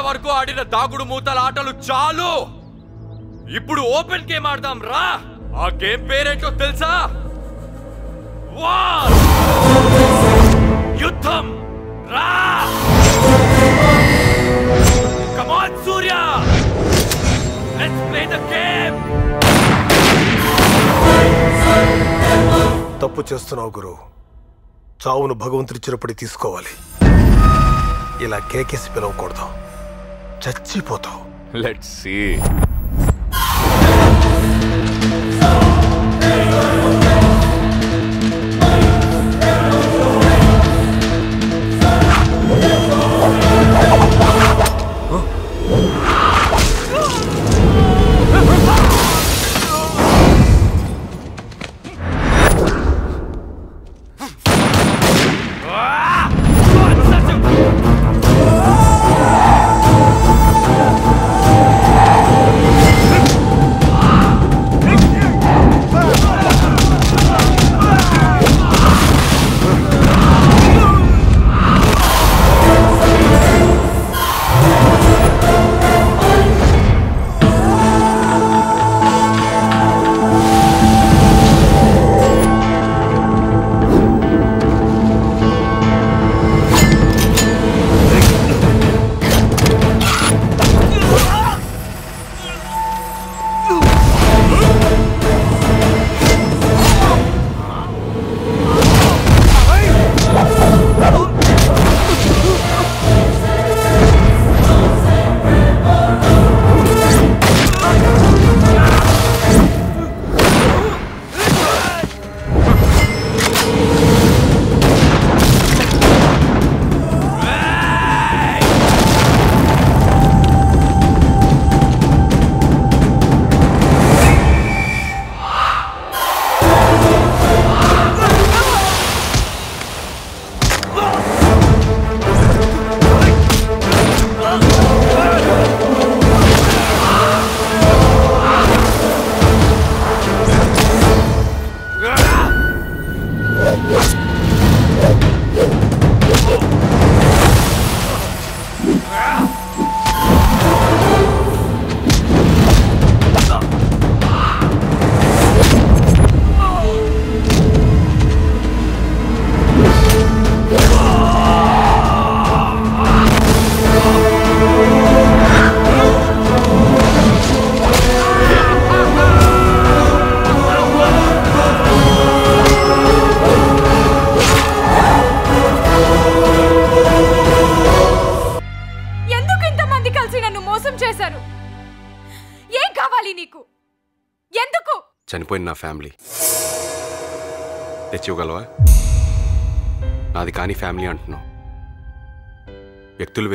వరకు ఆడిన దాగుడు మూతల ఆటలు చాలు ఇప్పుడు ఓపెన్ గేమ్ ఆడదాం రా ఆ గేమ్ పేరేంటో తెలుసా వార్ యుద్ధం రా come on Surya let's play the game తప్పు చేస్తున్నావు గురు చావును భగవంతుడి చిరపడి తీసుకోవాలి ఇలా కేకేసి పిలవకూడదు చచ్చిపోతావు లెట్స్ సీ ఎందుకు ఇంతమంది కలిసి నన్ను మోసం చేశారు ఏం కావాలి నీకు ఎందుకు చనిపోయిన నా ఫ్యామిలీ తెచ్చివ్వగలవా నాది కాని ఫ్యామిలీ అంటున్నావు వ్యక్తులు